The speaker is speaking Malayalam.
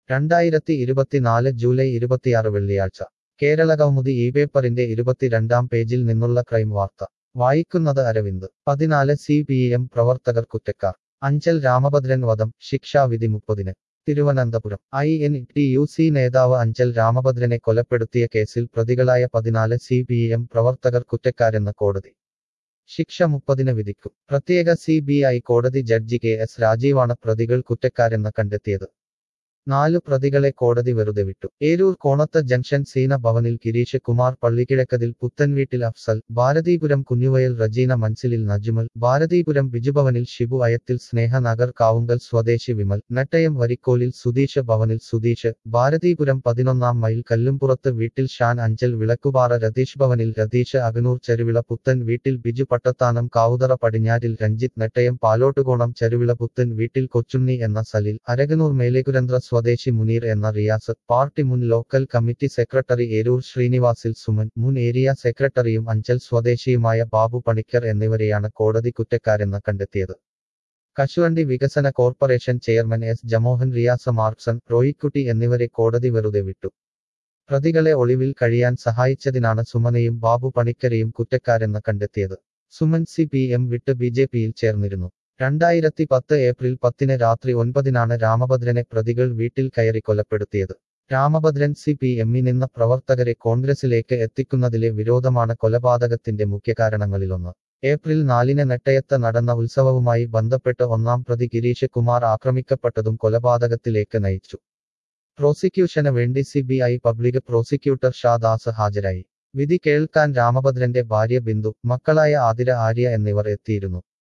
രണ്ടായിരത്തി ഇരുപത്തിനാല് ജൂലൈ ഇരുപത്തിയാറ് വെള്ളിയാഴ്ച കേരള കൗമുദി ഈ പേപ്പറിന്റെ ഇരുപത്തിരണ്ടാം പേജിൽ നിന്നുള്ള ക്രൈം വാർത്ത വായിക്കുന്നത് അരവിന്ദ് പതിനാല് സി പി എം പ്രവർത്തകർ കുറ്റക്കാർ അഞ്ചൽ രാമഭദ്രൻ വധം ശിക്ഷാവിധി മുപ്പതിന് Thiruvananthapuram I N T U C നേതാവ് അഞ്ചൽ രാമഭദ്രനെ കൊലപ്പെടുത്തിയ കേസിൽ പ്രതികളായ പതിനാല് സി പി എം പ്രവർത്തകർ കുറ്റക്കാരെന്ന് കോടതി ശിക്ഷ മുപ്പതിന് വിധിക്കും പ്രത്യേക സി ബി ഐ കോടതി ജഡ്ജി കെ എസ് രാജീവാണ് പ്രതികൾ കുറ്റക്കാരെന്ന് കണ്ടെത്തിയത് നാലു പ്രതികളെ കോടതി വെറുതെ വിട്ടു ഏരൂർ കോണത്ത് ജംഗ്ഷൻ സീന ഭവനിൽ ഗിരീഷ് കുമാർ പള്ളിക്കിഴക്കതിൽ പുത്തൻവീട്ടിൽ അഫ്സൽ ഭാരതീപുരം കുഞ്ഞുവയൽ റജീന മൻസിലിൽ നജുമൽ ഭാരതീപുരം ബിജുഭവനിൽ ഷിബു അയത്തിൽ സ്നേഹനഗർ കാവുങ്കൽ സ്വദേശി വിമൽ നെട്ടയം വരിക്കോലിൽ സുധീഷ് ഭവനിൽ സുധീഷ് ഭാരതീപുരം പതിനൊന്നാം മൈൽ കല്ലുംപുറത്ത് വീട്ടിൽ ഷാൻ അഞ്ചൽ വിളക്കുപാറ രതീഷ് ഭവനിൽ രതീഷ് അകനൂർ ചെരുവിള പുത്തൻ വീട്ടിൽ ബിജു പട്ടത്താനം കാവുതറ പടിഞ്ഞാറ്റിൽ രഞ്ജിത്ത് നെട്ടയം പാലോട്ടുകോണം ചെരുവിള പുത്തൻ വീട്ടിൽ കൊച്ചുണ്ണി എന്ന സലിൽ അരകനൂർ മേലേക്കുരന്ത്ര സ്വദേശി മുനീർ എന്ന റിയാസ് പാർട്ടി മുൻ ലോക്കൽ കമ്മിറ്റി സെക്രട്ടറി ഏരൂർ ശ്രീനിവാസിൽ സുമൻ മുൻ ഏരിയ സെക്രട്ടറിയും അഞ്ചൽ സ്വദേശിയുമായ ബാബു പണിക്കർ എന്നിവരെയാണ് കോടതി കുറ്റക്കാരെന്ന് കണ്ടെത്തിയത് കശുവണ്ടി വികസന corporation chairman S Jamohan Riyas Marxon Roykutty എന്നിവരെ കോടതി വെറുതെ വിട്ടു പ്രതികളെ ഒളിവിൽ കഴിയാൻ സഹായിച്ചതിനാണ് സുമനെയും ബാബു പണിക്കരെയും കുറ്റക്കാരെന്ന് കണ്ടെത്തിയത് സുമൻ സി പി എം വിട്ട് ബി ജെ പിയിൽ ചേർന്നിരുന്നു രണ്ടായിരത്തി പത്ത് ഏപ്രിൽ പത്തിന് രാത്രി ഒൻപതിനാണ് രാമഭദ്രനെ പ്രതികൾ വീട്ടിൽ കയറി കൊലപ്പെടുത്തിയത് രാമഭദ്രൻ സി പി എമ്മിൽ നിന്ന് പ്രവർത്തകരെ കോൺഗ്രസിലേക്ക് എത്തിക്കുന്നതിലെ വിരോധമാണ് കൊലപാതകത്തിന്റെ മുഖ്യ കാരണങ്ങളിലൊന്ന് ഏപ്രിൽ നാലിന് നെട്ടയത്ത് നടന്ന ഉത്സവവുമായി ബന്ധപ്പെട്ട് ഒന്നാം പ്രതി ഗിരീഷ് കുമാർ ആക്രമിക്കപ്പെട്ടതും കൊലപാതകത്തിലേക്ക് നയിച്ചു പ്രോസിക്യൂഷന് വേണ്ടി C B I public prosecutor Shadas ഹാജരായി വിധി കേൾക്കാൻ രാമഭദ്രന്റെ ഭാര്യ ബിന്ദു മക്കളായ ആതിര ആര്യ എന്നിവർ എത്തിയിരുന്നു